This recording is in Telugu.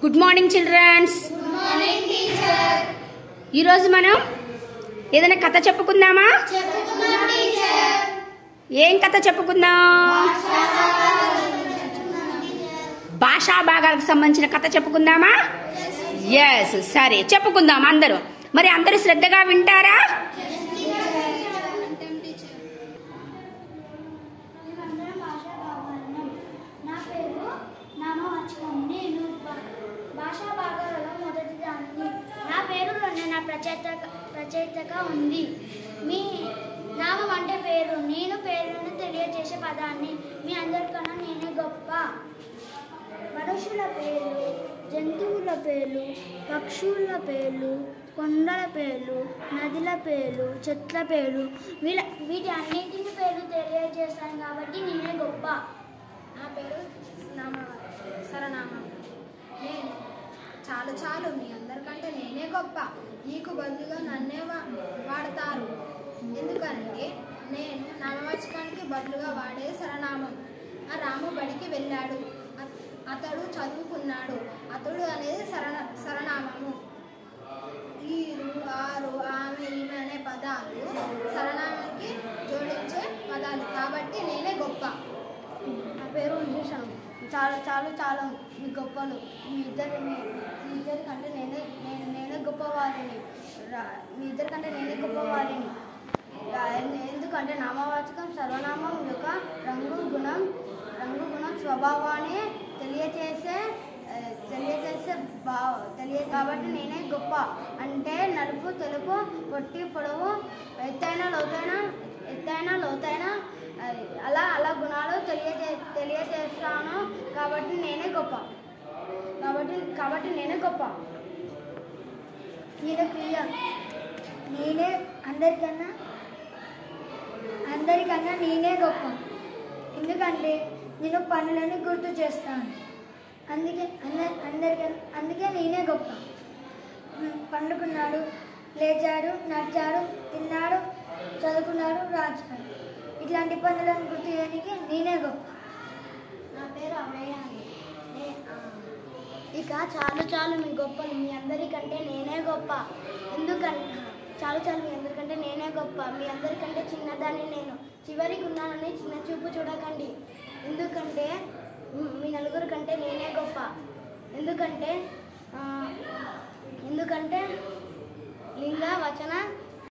గుడ్ మార్నింగ్ చిల్డ్రన్స్ ఈరోజు మనం ఏదైనా కథ చెప్పుకుందామా ఏం కథ చెప్పుకుందాం భాషా భాగాలకు సంబంధించిన కథ చెప్పుకుందామా ఎస్ సరే చెప్పుకుందాం అందరూ మరి అందరూ శ్రద్ధగా వింటారా మేమందరం భాషా భాగాలను నా పేరు నామవాచకం నేను భా- భాషా భాగాలలో మొదటి దానిని నా పేరు రెండు నా ప్రచేతక ప్రచేతక ఉంది మీ నామం అంటే పేరు నేను పేరును తెలియజేసే పదాన్ని మీ అందరికన్నా నేనే గొప్ప మనుషుల పేర్లు జంతువుల పేర్లు పక్షుల పేర్లు కొండల పేర్లు నదుల పేర్లు చెట్ల పేర్లు వీళ్ళ వీటి అన్నింటిని పేర్లు తెలియజేస్తాను కాబట్టి నేనే గొప్ప నా పేరు నామ సరనామం నేను చాలు చాలు మీ అందరికంటే నేనే గొప్ప నీకు బదులుగా నన్నే వా- వాడతారు ఎందుకంటే నేను నామవాచకానికి బదులుగా వాడే సరనామం ఆ రాము బడికి వెళ్ళాడు అ- అతడు చదువుకున్నాడు అతడు అనేది సరణ సరనామము ఈరు ఆరు ఆమె ఈమె అనే పదాలు సరనామానికి జోడించే పదాలు కాబట్టి నేనే గొప్ప నా పేరు విభూషణ్ చాలా చాలా చాలా మీ గొప్పలు మీ ఇద్దరు మీ మీ ఇద్దరి కంటే నేనే నేను నేనే గొప్పవారిని రా- మీ ఇద్దరి కంటే నేనే గొప్పవారిని రా- ఎందు- ఎందుకంటే నామవాచకం సర్వనామం యొక్క రంగు గుణం రంగు గుణం స్వభావాన్ని తెలియచేసే ఆ, తెలియజేసే బా తెలియ కాబట్టి నేనే గొప్ప అంటే నలుపు తెలుపు పొట్టి పొడవు ఎత్తైన లోతైన ఎత్తైన లోతైన ఆ, అలా అలా గుణాలు తెలియజే తెలియజేస్తాను కాబట్టి నేనే గొప్ప కాబట్టి కాబట్టి నేనే గొప్ప నేను ప్రియ నేనే అందరికన్నా అందరికన్నా నేనే గొప్ప ఎందుకంటే నేను పనులను గుర్తు చేస్తాను అందుకే అంద అందరికీ అందుకే నేనే గొప్ప ఉమ్, పండుకున్నాడు లేచాడు నడిచాడు తిన్నాడు చదువుకున్నాడు రాచాడు ఇట్లాంటి పనులను గుర్తు చేయడానికి నేనే గొప్ప నా పేరు అమయ్య అండి నే- ఆ, ఇక చాలు చాలు మీ గొప్పలు మీ అందరికంటే నేనే గొప్ప ఎందుకంటే చాలు చాలు మీ అందరికంటే నేనే గొప్ప మీ అందరికంటే చిన్నదాన్ని నేను చివరికి ఉన్నానని చిన్న చూపు చూడకండి ఎందుకంటే మ్, మీ నలుగురు కంటే నేనే గొప్ప ఎందుకంటే ఆ, ఎందుకంటే లింగ వచన